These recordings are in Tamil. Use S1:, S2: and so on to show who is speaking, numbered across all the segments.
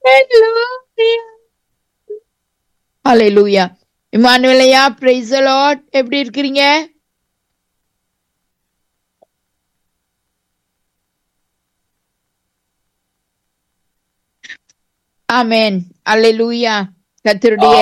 S1: ஹalleluya இமானுவேலையா பிரைஸ் லார்ட் எப்படி இருக்கிறீங்க ஆமென் ஹalleluya கர்த்தருடைய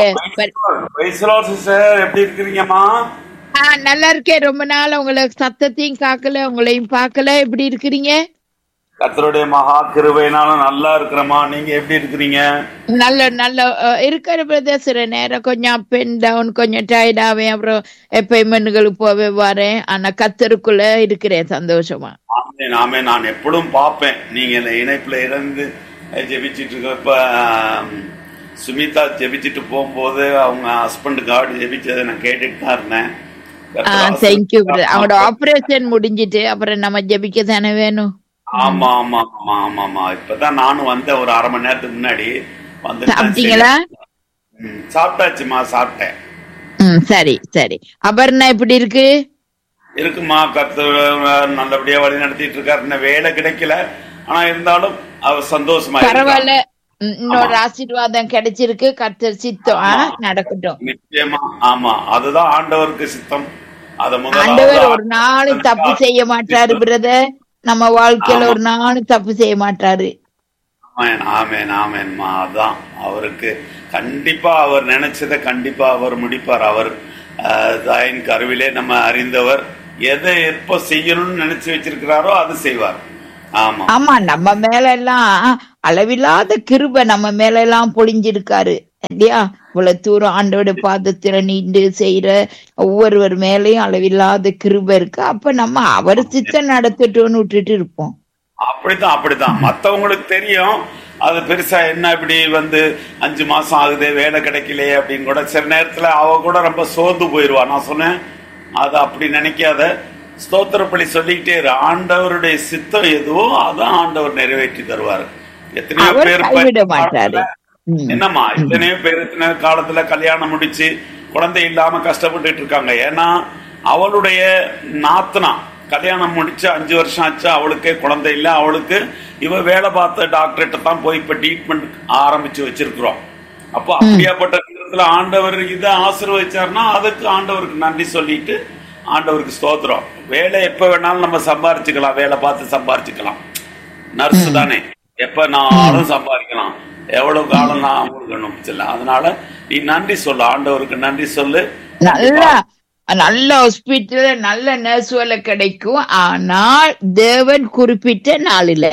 S2: Praise the Lord, sister. எப்படி இருக்கிறீங்கம்மா
S1: ஆ, நல்லா இருக்கேன் ரொம்ப நாள் உங்களை சத்தத்தையும் காக்கல உங்களையும் பார்க்கல எப்படி இருக்கிறீங்க
S2: கர்த்தருடைய மகா கிருபையினால நல்லா இருக்கிறேம்மா நீங்க எப்படி இருக்கிறீங்க
S1: நல்ல நல்ல அஹ், இருக்கிற பிரதேச சில நேரம் கொஞ்சம் அப் அண்ட் டவுன் கொஞ்சம் டயர்ட் ஆவேன் அப்புறம் எப்பயுமென்னுகளுக்கு போவே வரேன் ஆனா கத்தருக்குள்ள இருக்கிறேன் சந்தோஷமா
S2: ஆமென் ஆமென் நான் எப்படும் பார்ப்பேன் நீங்க இந்த இணைப்புல இருந்து ஜெபிச்சிட்டு இருக்கப்ப ஆம், சுமிதா ஜெபிச்சிட்டு போகும்போது அவங்க ஹஸ்பண்டுக்காக ஜெபிச்சதை நான் கேட்டுட்டு தான் இருந்தேன் கர்த்தர்
S1: தேங்க்யூ
S2: ஆசீர்வதிப்பார்.
S1: அவங்களோட ஆபரேஷன் முடிஞ்சிட்டு அப்புறம் நம்ம ஜெபிக்க தானே வேணும்
S2: ஆமா ஆமா ஆமா ஆமா ஆமா இப்பதான் நானும் வந்தேன் ஒரு அரை மணி நேரத்துக்கு முன்னாடி வந்து
S1: சாப்பிட்டீங்களா
S2: சாப்பிட்டாச்சுமா சாப்பிட்டேன்
S1: ம் சரி சரி அபர்ணா எப்படி இருக்கு
S2: இருக்குமா கர்த்தர் நல்லபடியா வழி நடத்திட்டு இருக்காரு இன்னும் வேலை கிடைக்கல ஆனா இருந்தாலும் அவர் சந்தோஷமா இருக்கார்.
S1: பரவாயில்ல ம், இன்னொரு ஆசீர்வாதம் கிடைச்சிருக்கு கர்த்தர் சித்தம் ஆ, நடக்கட்டும்
S2: நிச்சயமா ஆமா அதுதான் ஆண்டவருக்கு சித்தம் அத
S1: ஆண்டவர் ஒரு
S2: முதல்ல
S1: நாளும் தப்பு செய்ய மாட்டாரு பிரதர் நம்ம வாழ்க்கையில
S2: ஆமா.
S1: ஒரு நாளும் தப்பு செய்ய மாட்டாரு
S2: ஆமேன் ஆமேன் ஆமேன்மா அதான் அவருக்கு கண்டிப்பா அவர் நினைச்சதை கண்டிப்பா அவர் முடிப்பார் அவர் அஹ், தாயின் கருவிலே நம்ம அறிந்தவர் எதை எப்போ செய்யணும்னு நினைச்சு வச்சிருக்கிறாரோ அது செய்வார் ஆமா
S1: ஆமா நம்ம மேல எல்லாம் அளவில்லாத கிருபை நம்ம மேல எல்லாம் பொழிஞ்சிருக்காரு இல்லையா இவ்வளவு தூரம் ஆண்டோட பாதத்துல நீண்டு செய்யற ஒவ்வொருவர் மேலயும் அளவில்லாத கிருபை இருக்கு அப்ப நம்ம அவர் சித்தம் நடத்தட்டும்னு விட்டுட்டு இருப்போம்
S2: அப்படித்தான் அப்படித்தான் மத்தவங்களுக்கு தெரியும் அது பெருசா என்ன இப்படி வந்து அஞ்சு மாசம் ஆகுது வேலை கிடைக்கலையே அப்படின்னு கூட சில நேரத்துல அவ கூட ரொம்ப சோர்ந்து போயிருவா நான் சொன்னேன் அது அப்படி நினைக்காத ஸ்தோத்திரப்படி சொல்லிக்கிட்டே இரு ஆண்டவருடைய சித்தம் எதுவோ அதான் ஆண்டவர் நிறைவேற்றி தருவாரு எத்தனையோ
S1: அவர்
S2: பேர்
S1: கைவிட மாட்டாரு ம்.
S2: என்னம்மா எத்தனையோ பேர் எத்தனையோ காலத்துல கல்யாணம் முடிச்சு குழந்தை இல்லாம கஷ்டப்பட்டுட்டு இருக்காங்க ஏன்னா அவளுடைய நாத்தனா கல்யாணம் முடிச்சு அஞ்சு வருஷம் ஆச்சு அவளுக்கே குழந்தை இல்ல அவளுக்கு இவ வேலை பார்த்த டாக்டர்கிட்ட தான் போய் இப்ப ட்ரீட்மெண்ட் ஆரம்பிச்சு வச்சிருக்கிறோம் அப்போ அப்படியாப்பட்ட நேரத்துல ஆண்டவர் இதை ஆசீர்வதிச்சாருன்னா அதுக்கு ஆண்டவருக்கு நன்றி சொல்லிட்டு ஆண்டவருக்கு ஸ்தோத்திரம் வேலை எப்ப வேணாலும் நம்ம சம்பாரிச்சுக்கலாம் வேலை பார்த்து சம்பாரிச்சுக்கலாம் நர்ஸ் தானே எப்ப நானும் சம்பாதிக்கலாம் எவ்வளவு காலம் நான் கொடுக்கணும் சொல்ல அதனால நீ நன்றி சொல்லு ஆண்டவருக்கு நன்றி சொல்லு
S1: நல்ல நல்ல ஹாஸ்பிட்டல் நல்ல நர்ஸ் வேலை கிடைக்கும் ஆனால் தேவன் குறிப்பிட்ட நாளில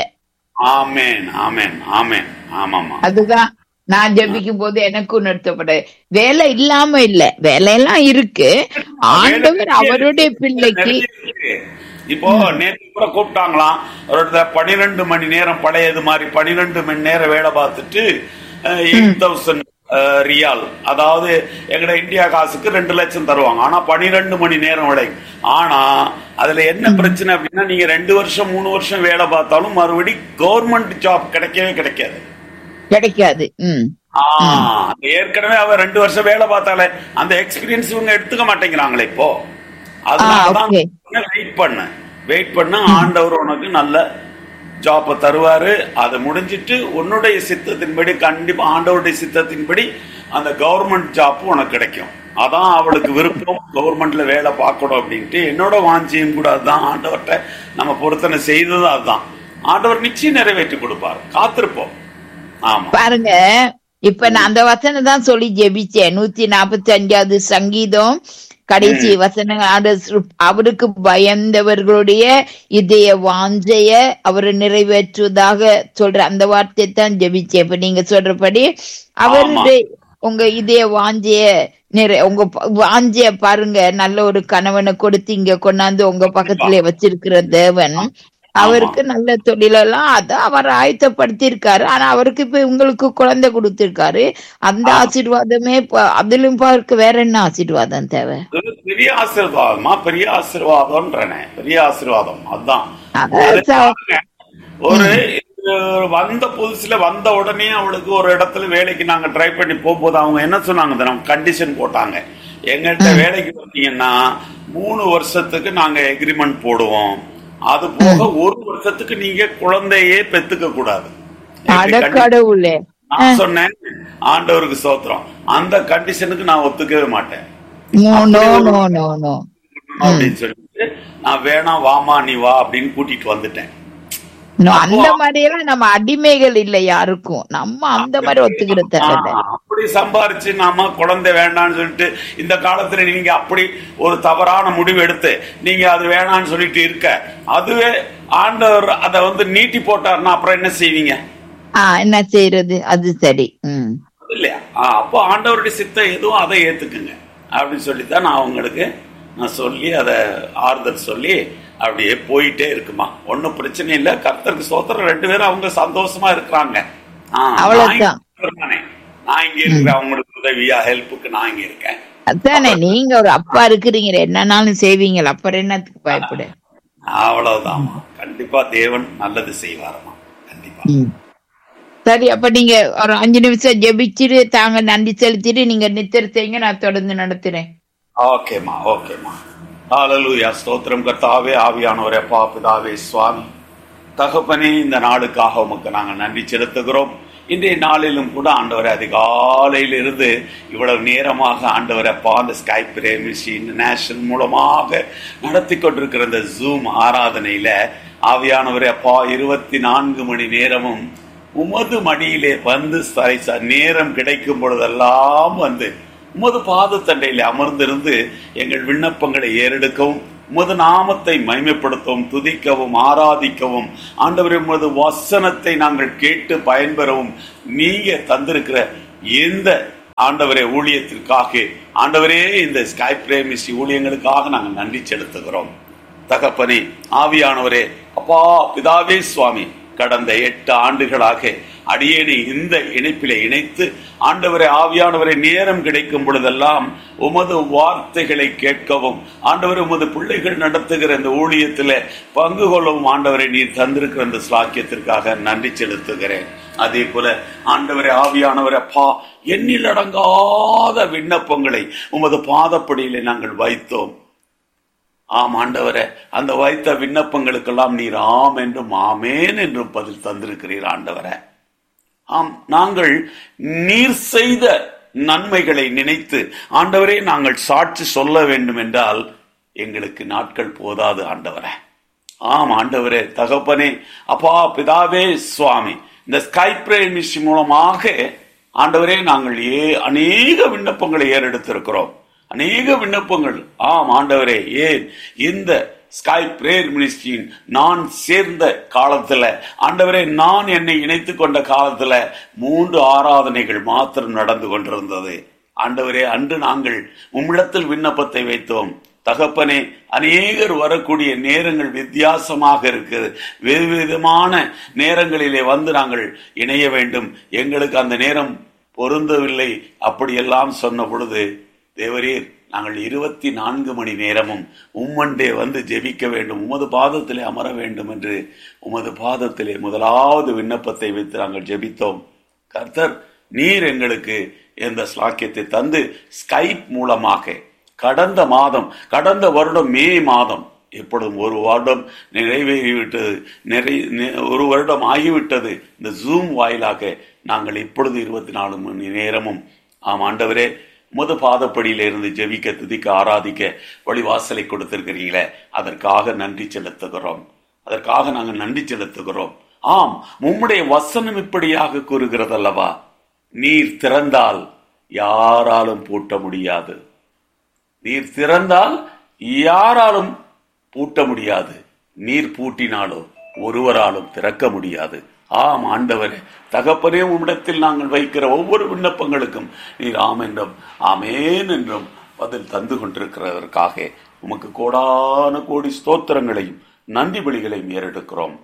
S2: ஆமேன் ஆமேன் ஆமேன் ஆமாமா
S1: அதுதான் நான் ஜெபிக்கும் போது எனக்கு உணர்த்தப்பட வேலை இல்லாம இல்ல வேலையெல்லாம் இருக்கு ஆண்டவர் அவருடைய பிள்ளைக்கு
S2: நிறைய இருக்கு. இப்போ நேற்று கூட கூப்பிட்டாங்களாம் ஒரு பனிரெண்டு மணி நேரம் பழையது மாதிரி பனிரெண்டு மணி நேரம் வேலை பார்த்துட்டு எயிட் தௌசண்ட் ரியால் அதாவது எங்கட இந்தியா காசுக்கு ரெண்டு லட்சம் தருவாங்க ஆனா பனிரெண்டு மணி நேரம் விலை ஆனா அதுல என்ன பிரச்சனை அப்படின்னா நீங்க ரெண்டு வருஷம் மூணு வருஷம் வேலை பார்த்தாலும் மறுபடி கவர்மெண்ட் ஜாப் கிடைக்கவே கிடைக்காது
S1: கிடைக்காது ம்
S2: ஆ, ஏற்கனவே அவ ரெண்டு வருஷம் வேலை பார்த்தாலே அந்த எக்ஸ்பீரியன்ஸ் இவங்க எடுத்துக்க மாட்டேங்கிறாங்களே இப்போ அதனாலதான்
S1: okay.
S2: வெயிட் பண்ண வெயிட் பண்ண ஆண்டவர் உனக்கு நல்ல ஜாப்பை தருவாரு அது முடிஞ்சிட்டு உன்னுடைய சித்தத்தின்படி கண்டிப்பா ஆண்டவருடைய சித்தத்தின்படி அந்த கவர்மெண்ட் ஜாப் உனக்கு கிடைக்கும் அதான் அவளுக்கு விருப்பம் கவர்மெண்ட்ல வேலை பார்க்கணும் அப்படின்ட்டு என்னோட வாஞ்சியும் கூட அதுதான் ஆண்டவர்கிட்ட நம்ம பொருத்தனை செய்தது அதுதான் ஆண்டவர் நிச்சயம் நிறைவேற்றி கொடுப்பார் காத்திருப்போம் ஆமா
S1: பாருங்க இப்ப நான் அந்த வசனம் தான் சொல்லி ஜெபிச்சேன் நூத்தி நாற்பத்தி அஞ்சாவது சங்கீதம் கடைசி வசனம் ஆண்டு- அவருக்கு பயந்தவர்களுடைய இதய வாஞ்சைய அவர் நிறைவேற்றுவதாக சொல்ற அந்த வார்த்தை தான் ஜெபிச்சேன் இப்ப நீங்க சொல்றபடி அவருடைய உங்க இதய வாஞ்சைய நிறை உங்க ப- வாஞ்சைய பாருங்க நல்ல ஒரு கணவனை கொடுத்து இங்க கொண்டாந்து உங்க பக்கத்திலே வச்சிருக்கிற தேவன் அவருக்கு நல்ல தொழிலெல்லாம் அதான் அவர் ஆயத்தப்படுத்தி இருக்காரு ஆனா அவருக்கு இப்ப உங்களுக்கு குழந்தை கொடுத்திருக்காரு அந்த ஆசீர்வாதமே இப்ப அதிலும் பார்க்க வேற என்ன ஆசீர்வாதம் தேவை
S2: இது பெரிய ஆசீர்வாதமா பெரிய ஆசீர்வாதம்ன்றனே பெரிய ஆசீர்வாதம் அதான்
S1: அதான்
S2: ஒரு
S1: ச-
S2: பாருங்க, ஒரு இது வந்த புதுசுல வந்த உடனே அவளுக்கு ஒரு இடத்துல வேலைக்கு நாங்க ட்ரை பண்ணி போகும்போது அவங்க என்ன சொன்னாங்க தெரியுமா? கண்டிஷன் போட்டாங்க எங்கள்கிட்ட வேலைக்கு வந்தீங்கன்னா மூணு வருஷத்துக்கு நாங்க எக்ரிமெண்ட் போடுவோம் அது போக ஒரு வருஷத்துக்கு நீங்க குழந்தையே பெத்துக்க கூடாது
S1: அட கடவுளே
S2: நான் சொன்னேன் ஆண்டவருக்கு சோத்திரம் அந்த கண்டிஷனுக்கு நான் ஒத்துக்கவே மாட்டேன்
S1: no no no no no
S2: அப்படின்னு சொல்லிட்டு நான் வேணாம் வாமா நீ வா அப்படின்னு கூட்டிட்டு வந்துட்டேன்
S1: நோ, அந்த மாதிரி எல்லாம் நம்ம அடிமைகள் இல்ல யாருக்கும் நம்ம அந்த மாதிரி ஒத்துக்கிறது இல்ல
S2: ஆ, அப்படி சம்பாரிச்சு நாம குழந்தை வேண்டாம்னு சொல்லிட்டு இந்த காலத்துல நீங்க அப்படி ஒரு தவறான முடிவு எடுத்து நீங்க அது வேணாம்னு சொல்லிட்டு இருக்க அதுவே ஆண்டவர் அதை வந்து நீட்டி போட்டாருன்னா அப்புறம் என்ன செய்வீங்க
S1: ஆஹ் என்ன செய்யறது அது சரி ம்
S2: அது இல்லையா ஆ, அப்போ ஆண்டவருடைய சித்தம் எதுவும் அதை ஏத்துக்குங்க அப்படின்னு சொல்லித்தான் நான் அவங்களுக்கு நான் சொல்லி அதை ஆறுதல் சொல்லி அப்படியே போயிட்டே இருக்குமா ஒன்னும் பிரச்சனை இல்ல கர்த்தருக்கு சோத்திரம் ரெண்டு பேரும் அவங்க சந்தோஷமா இருக்கிறாங்க ஆ, நான்
S1: அவ்வளவுதான்.
S2: இங்க இருக்கிறேனே. நான் இங்க இருக்கிறேன் அவங்களுக்கு உதவியா ஹெல்ப்புக்கு நான் இங்க இருக்கேன்
S1: அதானே நீங்க ஒரு அப்பா இருக்கிறீங்க என்னன்னாலும் செய்வீங்களா அப்புறம் என்னத்துக்கு பயப்பட
S2: அவ்வளவுதான் கண்டிப்பா தேவன் நல்லது செய்வாரமா கண்டிப்பா
S1: ம். சரி அப்ப நீங்க ஒரு அஞ்சு நிமிஷம் ஜெபிச்சுட்டு தாங்க நன்றி செலுத்திட்டு நீங்க நித்திர செய்யுங்க நான் தொடர்ந்து நடத்துறேன்
S2: ஓகேம்மா ஓகேம்மா ஹalleluya ஸ்தோத்திரம் கர்த்தாவே ஆவியானவரே அப்பா பிதாவே சுவாமி தகப்பனே இந்த நாளுக்காக உமக்கு நாங்கள் நன்றி செலுத்துகிறோம் இன்றைய நாளிலும் கூட ஆண்டவரை அதிகாலையில் இருந்து இவ்வளவு நேரமாக ஆண்டவரை அப்பா அந்த ஸ்கைப் மிஷின் நேஷனல் மூலமாக நடத்தி கொண்டிருக்கிற இந்த ஜூம் ஆராதனையில ஆவியானவரே அப்பா இருபத்தி நான்கு மணி நேரமும் உமது மடியிலே வந்து சரி ச- நேரம் கிடைக்கும் பொழுதெல்லாம் வந்து உமது பாதத்தண்டையிலே அமர்ந்திருந்து எங்கள் விண்ணப்பங்களை ஏறெடுக்கவும் உமது நாமத்தை மைமைப்படுத்தவும் துதிக்கவும் ஆராதிக்கவும் ஆண்டவரே உமது வசனத்தை நாங்கள் கேட்டு பயன்பெறவும் நீங்க தந்திருக்கிற எந்த ஆண்டவரே ஊழியத்திற்காக ஆண்டவரே இந்த ஸ்கை பிரேமிசி ஊழியங்களுக்காக நாங்கள் நன்றி செலுத்துகிறோம் தகப்பனே ஆவியானவரே அப்பா பிதாவே சுவாமி கடந்த எட்டு ஆண்டுகளாக அடியேனை இந்த இணைப்பிலே இணைத்து ஆண்டவரை ஆவியானவரை நேரம் கிடைக்கும் பொழுதெல்லாம் உமது வார்த்தைகளை கேட்கவும் ஆண்டவரை உமது பிள்ளைகள் நடத்துகிற இந்த ஊழியத்தில் பங்கு கொள்ளவும் ஆண்டவரை நீர் தந்திருக்கிற இந்த ஸ்லாக்கியத்திற்காக நன்றி செலுத்துகிறேன் அதே போல ஆண்டவரை ஆவியானவரை அப்பா எண்ணில் அடங்காத விண்ணப்பங்களை உமது பாதப்படியிலே நாங்கள் வைத்தோம் ஆம் ஆண்டவரே அந்த வைத்த விண்ணப்பங்களுக்கெல்லாம் நீர் ஆம் என்றும் ஆமேன் என்றும் பதில் தந்திருக்கிறீர் ஆண்டவரே ஆம் நாங்கள் நீர் செய்த நன்மைகளை நினைத்து ஆண்டவரே நாங்கள் சாட்சி சொல்ல வேண்டும் என்றால் எங்களுக்கு நாட்கள் போதாது ஆண்டவரே ஆம் ஆண்டவரே தகப்பனே அப்பா பிதாவே சுவாமி இந்த ஸ்கைப்ரே மிஷி மூலமாக ஆண்டவரே நாங்கள் ஏ அநேக விண்ணப்பங்களை ஏறெடுத்திருக்கிறோம் அநேக விண்ணப்பங்கள் ஆம் ஆண்டவரே ஏன் இந்த ஸ்கை பிரேயர் மினிஸ்ட்ரியின் நான் சேர்ந்த காலத்துல ஆண்டவரே நான் என்னை இணைத்துக் கொண்ட காலத்துல மூன்று ஆராதனைகள் மாத்திரம் நடந்து கொண்டிருந்தது ஆண்டவரே அன்று நாங்கள் உம்மிடத்தில் விண்ணப்பத்தை வைத்தோம் தகப்பனே அநேகர் வரக்கூடிய நேரங்கள் வித்தியாசமாக இருக்குது வெவ்வேறு விதமான நேரங்களிலே வந்து நாங்கள் இணைய வேண்டும் எங்களுக்கு அந்த நேரம் பொருந்தவில்லை அப்படியெல்லாம் சொன்ன பொழுது தேவரீர் நாங்கள் இருபத்தி நான்கு மணி நேரமும் உம்மண்டே வந்து ஜெபிக்க வேண்டும் உமது பாதத்திலே அமர வேண்டும் என்று உமது பாதத்திலே முதலாவது விண்ணப்பத்தை வைத்து நாங்கள் ஜெபித்தோம் கர்த்தர் நீர் எங்களுக்கு இந்த ஸ்லாக்கியத்தை தந்து ஸ்கைப் மூலமாக கடந்த மாதம் கடந்த வருடம் மே மாதம் எப்பொழுதும் ஒரு வருடம் நிறைவேறிவிட்டது நிறை நி- ஒரு வருடம் ஆகிவிட்டது இந்த ஜூம் வாயிலாக நாங்கள் இப்பொழுது இருபத்தி நாலு மணி நேரமும் ஆம் ஆண்டவரே முத பாதப்படியில இருந்து ஜெபிக்க துதிக்க ஆராதிக்க வழிவாசலை கொடுத்திருக்கிறீங்களே அதற்காக நன்றி செலுத்துகிறோம் அதற்காக நாங்கள் நன்றி செலுத்துகிறோம் ஆம் உம்முடைய வசனம் இப்படியாக கூறுகிறதல்லவா நீர் திறந்தால் யாராலும் பூட்ட முடியாது நீர் திறந்தால் யாராலும் பூட்ட முடியாது நீர் பூட்டினாலோ ஒருவராலும் திறக்க முடியாது ஆம் ஆண்டவரே தகப்பனே உம்மிடத்தில் நாங்கள் வைக்கிற ஒவ்வொரு விண்ணப்பங்களுக்கும் நீர் ஆம் என்றும் ஆமேன் என்றும் பதில் தந்து கொண்டிருக்கிறதற்காக உமக்கு கோடான கோடி ஸ்தோத்திரங்களையும் நன்றி பலிகளையும் ஏறெடுக்கிறோம்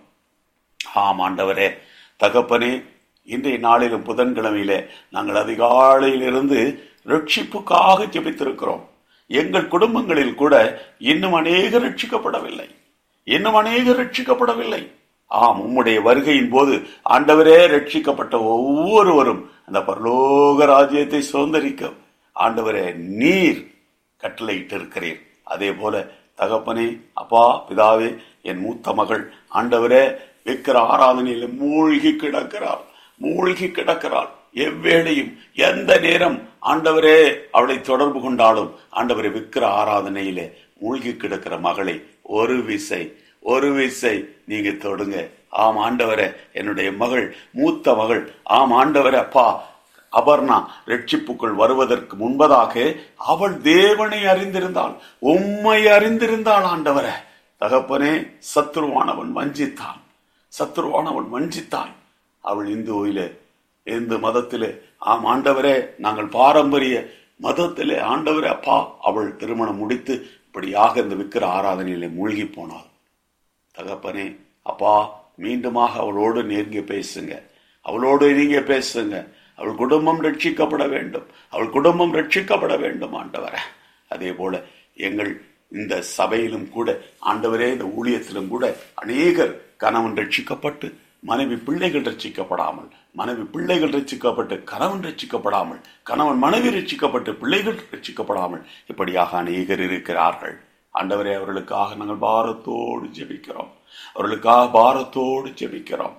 S2: ஆம் ஆண்டவரே தகப்பனே இன்றைய நாளிலும் புதன்கிழமையிலே நாங்கள் அதிகாலையிலிருந்து ரட்சிப்புக்காக ஜெபித்திருக்கிறோம் எங்கள் குடும்பங்களில் கூட இன்னும் அநேகர் ரட்சிக்கப்படவில்லை இன்னும் அநேகர் ரட்சிக்கப்படவில்லை ஆம் உம்முடைய வருகையின் போது ஆண்டவரே ரட்சிக்கப்பட்ட ஒவ்வொருவரும் அந்த பரலோக ராஜ்யத்தை சுதந்திரிக்க ஆண்டவரே நீர் கட்டளையிட்டு இருக்கிறீர் அதே போல தகப்பனே அப்பா பிதாவே என் மூத்த மகள் ஆண்டவரே விக்கிர ஆராதனையில் மூழ்கி கிடக்கிறாள் மூழ்கி கிடக்கிறாள் எவ்வேளையும் எந்த நேரம் ஆண்டவரே அவளை தொடர்பு கொண்டாலும் ஆண்டவரை விக்கிர ஆராதனையிலே மூழ்கி கிடக்கிற மகளை ஒரு விசை ஒரு விசை நீங்க தொடுங்க ஆம் ஆண்டவரே என்னுடைய மகள் மூத்த மகள் ஆம் ஆண்டவரே அப்பா அபர்ணா ரட்சிப்புக்குள் வருவதற்கு முன்பதாக அவள் தேவனை அறிந்திருந்தாள் உம்மை அறிந்திருந்தாள் ஆண்டவரே தகப்பனே சத்ருவானவன் வஞ்சித்தான் சத்ருவானவன் வஞ்சித்தான் அவள் இந்துவிலே இந்து மதத்திலே ஆம் ஆண்டவரே நாங்கள் பாரம்பரிய மதத்திலே ஆண்டவரே அப்பா அவள் திருமணம் முடித்து இப்படியாக இந்த விக்கிர ஆராதனையிலே மூழ்கி போனாள் தகப்பனே அப்பா மீண்டுமாக அவளோடு நெருங்கி பேசுங்க அவளோடு நீங்க பேசுங்க அவள் குடும்பம் ரட்சிக்கப்பட வேண்டும் அவள் குடும்பம் ரட்சிக்கப்பட வேண்டும் ஆண்டவரே அதே போல எங்கள் இந்த சபையிலும் கூட ஆண்டவரே இந்த ஊழியத்திலும் கூட அநேகர் கணவன் ரட்சிக்கப்பட்டு மனைவி பிள்ளைகள் ரட்சிக்கப்படாமல் மனைவி பிள்ளைகள் ரட்சிக்கப்பட்டு கணவன் ரட்சிக்கப்படாமல் கணவன் மனைவி ரட்சிக்கப்பட்டு பிள்ளைகள் ரட்சிக்கப்படாமல் இப்படியாக அநேகர் இருக்கிறார்கள் ஆண்டவரே அவர்களுக்காக நாங்கள் பாரத்தோடு ஜெபிக்கிறோம் அவர்களுக்காக பாரத்தோடு ஜெபிக்கிறோம்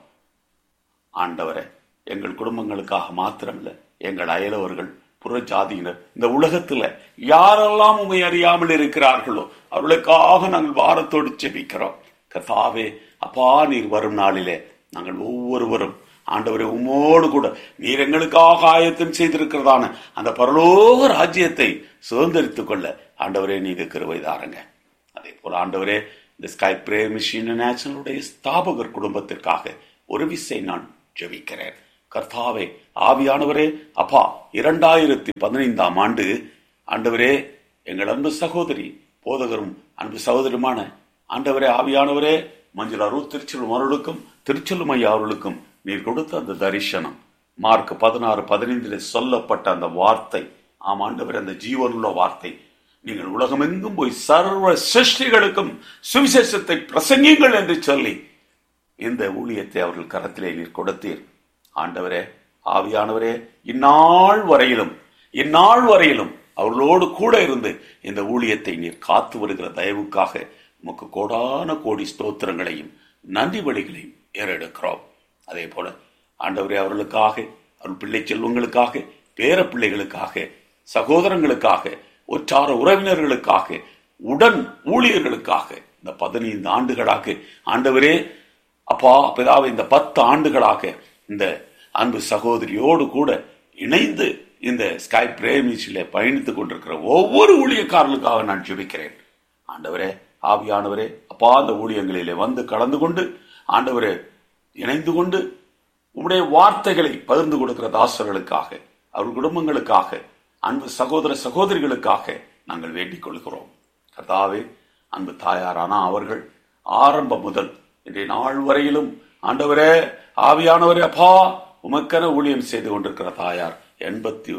S2: ஆண்டவரே எங்கள் குடும்பங்களுக்காக மாத்திரமல்ல எங்கள் அயலவர்கள் புற ஜாதியினர் இந்த உலகத்துல யாரெல்லாம் உண்மை அறியாமல் இருக்கிறார்களோ அவர்களுக்காக நாங்கள் பாரத்தோடு ஜெபிக்கிறோம் கர்த்தாவே அப்பா நீர் வரும் நாளிலே நாங்கள் ஒவ்வொருவரும் ஆண்டவரை உம்மோடு கூட நீர் எங்களுக்காக ஆயத்தம் செய்திருக்கிறதான அந்த பரலோக ராஜ்யத்தை சுதந்திரித்துக் கொள்ள ஆண்டவரே நீங்க கிருவை தாருங்க அதே போல ஆண்டவரே இந்த ஸ்கை பிரே மிஷின் நேஷனலுடைய ஸ்தாபகர் குடும்பத்திற்காக ஒரு விசை நான் ஜெபிக்கிறேன் கர்த்தாவே ஆவியானவரே அப்பா இரண்டாயிரத்தி பதினைந்தாம் ஆண்டு ஆண்டவரே எங்கள் அன்பு சகோதரி போதகரும் அன்பு சகோதரியுமான ஆண்டவரே ஆவியானவரே மஞ்சள் அருள் திருச்செல்வம் அவர்களுக்கும் திருச்செல்வம் ஐயா அவர்களுக்கும் நீர் கொடுத்த அந்த தரிசனம் மார்க் பதினாறு பதினைந்தில் சொல்லப்பட்ட அந்த வார்த்தை ஆம் ஆண்டவர் அந்த ஜீவனுள்ள வார்த்தை நீங்கள் உலகமெங்கும் போய் சர்வ சிருஷ்டிகளுக்கும் சுவிசேஷத்தை பிரசங்கிங்கள் என்று சொல்லி இந்த ஊழியத்தை அவர்கள் கரத்திலே நீர் கொடுத்தீர் ஆண்டவரே ஆவியானவரே இந்நாள் வரையிலும் இந்நாள் வரையிலும் அவர்களோடு கூட இருந்து இந்த ஊழியத்தை நீர் காத்து வருகிற தயவுக்காக உமக்கு கோடான கோடி ஸ்தோத்திரங்களையும் நன்றி வழிகளையும் ஏறெடுக்கிறோம் அதே போல ஆண்டவரே அவர்களுக்காக அவர்கள் பிள்ளை செல்வங்களுக்காக பேர பிள்ளைகளுக்காக சகோதரங்களுக்காக ஒற்றார உறவினர்களுக்காக உடன் ஊழியர்களுக்காக இந்த பதினைந்து ஆண்டுகளாக ஆண்டவரே அப்பா பிதாவை இந்த பத்து ஆண்டுகளாக இந்த அன்பு சகோதரியோடு கூட இணைந்து இந்த ஸ்கை பிரேமிச்சில பயணித்துக் கொண்டிருக்கிற ஒவ்வொரு ஊழியக்காரர்களுக்காக நான் ஜெபிக்கிறேன் ஆண்டவரே ஆவியானவரே அப்பா அந்த ஊழியங்களிலே வந்து கலந்து கொண்டு ஆண்டவரே இணைந்து கொண்டு உம்முடைய வார்த்தைகளை பகிர்ந்து கொடுக்கிற தாசர்களுக்காக அவர் குடும்பங்களுக்காக அன்பு சகோதர சகோதரிகளுக்காக நாங்கள் வேண்டிக் கொள்கிறோம் கர்த்தாவே அன்பு தாயாரானா அவர்கள் ஆரம்பம் முதல் இன்றைய நாள் வரையிலும் ஆண்டவரே ஆவியானவரே அப்பா உமக்கென ஊழியம் செய்து கொண்டிருக்கிற தாயார் எண்பத்தி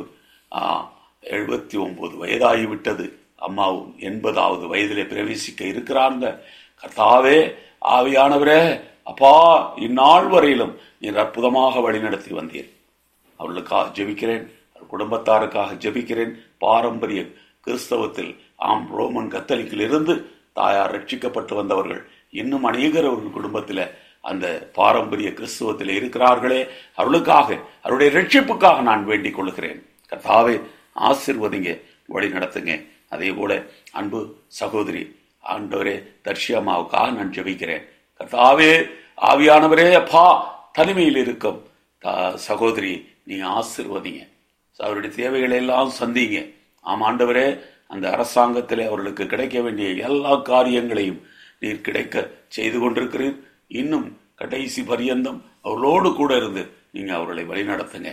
S2: எழுபத்தி ஒன்பது வயதாகிவிட்டது அம்மாவும் எண்பதாவது வயதிலே பிரவேசிக்க இருக்கிறாங்க கர்த்தாவே ஆவியானவரே அப்பா இந்நாள் வரையிலும் நீர் அற்புதமாக வழிநடத்தி வந்தீர் அவர்களுக்காக ஜெபிக்கிறேன் குடும்பத்தாருக்காக ஜெபிக்கிறேன் பாரம்பரிய கிறிஸ்தவத்தில் ஆம் ரோமன் கத்தலிக்கில் இருந்து தாயார் ரட்சிக்கப்பட்டு வந்தவர்கள் இன்னும் அநேகர் அவர்கள் குடும்பத்தில் அந்த பாரம்பரிய கிறிஸ்துவத்தில் இருக்கிறார்களே அவளுக்காக அவருடைய ரட்சிப்புக்காக நான் வேண்டிக் கொள்கிறேன் கர்த்தாவே ஆசிர்வதிங்க வழி நடத்துங்க அதே போல அன்பு சகோதரி ஆண்டவரே தர்ஷியம்மாவுக்காக நான் ஜெபிக்கிறேன் கர்த்தாவே ஆவியானவரே அப்பா தனிமையில் இருக்கும் சகோதரி நீங்க ஆசிர்வதிங்க அவருடைய தேவைகளை எல்லாம் சந்திங்க ஆம் ஆண்டவரே அந்த அரசாங்கத்திலே அவர்களுக்கு கிடைக்க வேண்டிய எல்லா காரியங்களையும் நீர் கிடைக்க செய்து கொண்டிருக்கிறீர் இன்னும் கடைசி பரியந்தம் அவர்களோடு கூட இருந்து நீங்க அவர்களை வழிநடத்துங்க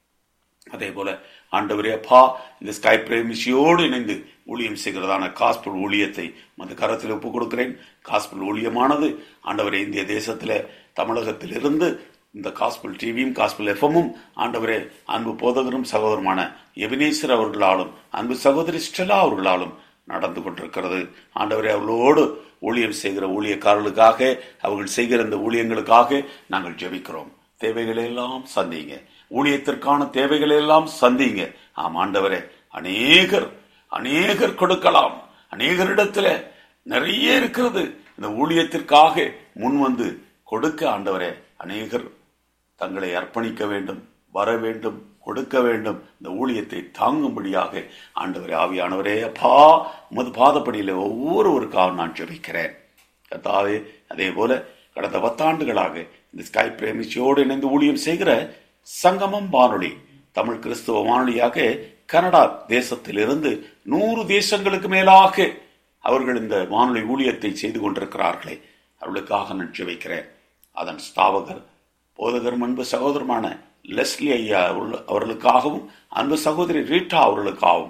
S2: அதே போல ஆண்டவரே அப்பா இந்த ஸ்கை பிரேமிஷியோடு இணைந்து ஊழியம் செய்கிறதான காஸ்பிள் ஊழியத்தை அந்த கரத்தில் ஒப்புக் கொடுக்கிறேன் காஸ்பிள் ஊழியமானது ஆண்டவரே இந்திய தேசத்தில தமிழகத்தில் இருந்து இந்த காஸ்பிள் டிவியும் காஸ்பிள் எஃப்எம்மும் ஆண்டவரே அன்பு போதகரும் சகோதரமான எபினேஸ்வர் அவர்களாலும் அன்பு சகோதரி ஸ்டெலா அவர்களாலும் நடந்து கொண்டிருக்கிறது ஆண்டவரே அவர்களோடு ஊழியம் செய்கிற ஊழியக்காரர்களுக்காக அவர்கள் செய்கிற இந்த ஊழியங்களுக்காக நாங்கள் ஜெபிக்கிறோம் தேவைகளை எல்லாம் சந்திங்க ஊழியத்திற்கான தேவைகளை எல்லாம் சந்திங்க ஆம் ஆண்டவரே அநேகர் அநேகர் கொடுக்கலாம் அநேகரிடத்துல நிறைய இருக்கிறது இந்த ஊழியத்திற்காக முன் வந்து கொடுக்க ஆண்டவரே அநேகர் தங்களை அர்ப்பணிக்க வேண்டும் வர வேண்டும் கொடுக்க வேண்டும் இந்த ஊழியத்தை தாங்கும்படியாக ஆண்டவரே ஆவியானவரே அப்பா உமது பாதப்படியில ஒவ்வொருவருக்காக நான் ஜெபிக்கிறேன் கர்த்தாவே அதே போல கடந்த பத்தாண்டுகளாக இந்த ஸ்கை பிரேமிச்சியோடு இணைந்து ஊழியம் செய்கிற சங்கமம் வானொலி தமிழ் கிறிஸ்துவ வானொலியாக கனடா தேசத்திலிருந்து நூறு தேசங்களுக்கு மேலாக அவர்கள் இந்த வானொலி ஊழியத்தை செய்து கொண்டிருக்கிறார்களே அவர்களுக்காக நான் ஜெபிக்கிறேன் அதன் ஸ்தாபகர் போதகர் அன்பு சகோதரமான லெஸ்லி ஐயா அவர்கள்- அவர்களுக்காகவும் அன்பு சகோதரி ரீட்டா அவர்களுக்காகவும்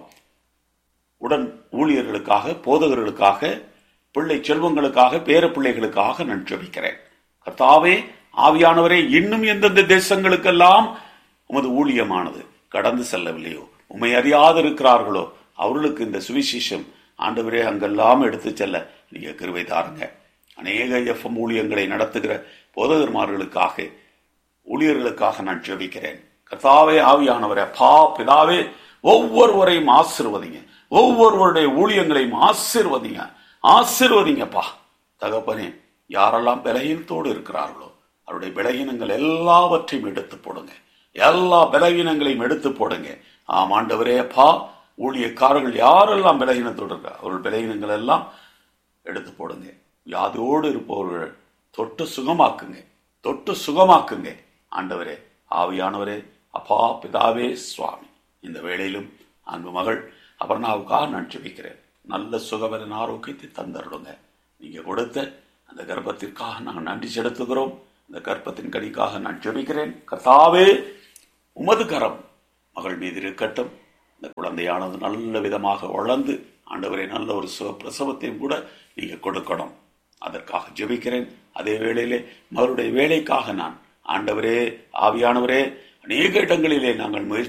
S2: உடன் ஊழியர்களுக்காக போதகர்களுக்காக பிள்ளை செல்வங்களுக்காக பேர பிள்ளைகளுக்காக நான் ஜெபிக்கிறேன் கர்த்தாவே ஆவியானவரே இன்னும் எந்தெந்த தேசங்களுக்கெல்லாம் உமது ஊழியமானது கடந்து செல்லவில்லையோ உம்மை அறியாது இருக்கிறார்களோ அவர்களுக்கு இந்த சுவிசேஷம் ஆண்டவரே அங்கெல்லாம் எடுத்து செல்ல நீங்க கிருபை தாருங்க அநேக எஃப்எம் ஊழியங்களை நடத்துகிற போதகர்மார்களுக்காக ஊழியர்களுக்காக நான் ஜெபிக்கிறேன் கர்த்தாவே ஆவியானவரே அப்பா பிதாவே ஒவ்வொருவரையும் ஆசிர்வதிங்க ஒவ்வொருவருடைய ஊழியங்களையும் ஆசிர்வதிங்க ஆசிர்வதிங்கப்பா தகப்பனே யாரெல்லாம் பலகீனத்தோடு இருக்கிறார்களோ அவருடைய பலகீனங்கள் எல்லாவற்றையும் எடுத்து போடுங்க எல்லா பலகீனங்களையும் எடுத்து போடுங்க ஆம் ஆண்டவரே அப்பா ஊழியக்காரர்கள் யாரெல்லாம் பலகீனத்தோடு இருக்கிறார் அவர்கள் பலகீனங்கள் எல்லாம் எடுத்து போடுங்க வியாதியோடு இருப்பவர்கள் தொட்டு சுகமாக்குங்க தொட்டு சுகமாக்குங்க ஆண்டவரே ஆவியானவரே அப்பா பிதாவே சுவாமி இந்த வேளையிலும் அன்பு மகள் அபர்ணாவுக்காக நான் ஜெபிக்கிறேன் நல்ல சுகபலன் ஆரோக்கியத்தை தந்தருடுங்க நீங்க கொடுத்த அந்த கர்ப்பத்திற்காக நாங்கள் நன்றி செலுத்துகிறோம் இந்த கர்ப்பத்தின் கனிக்காக நான் ஜெபிக்கிறேன் கர்த்தாவே உமது கரம் மகள் மீது இருக்கட்டும் இந்த குழந்தையானது நல்ல விதமாக வளர்ந்து ஆண்டவரே நல்ல ஒரு சுக பிரசவத்தையும் கூட நீங்க கொடுக்கணும் அதற்காக ஜெபிக்கிறேன் அதே வேளையிலே மகளுடைய வேலைக்காக நான் ஆண்டவரே ஆவியானவரே அநேக இடங்களிலே நாங்கள் முயற்சி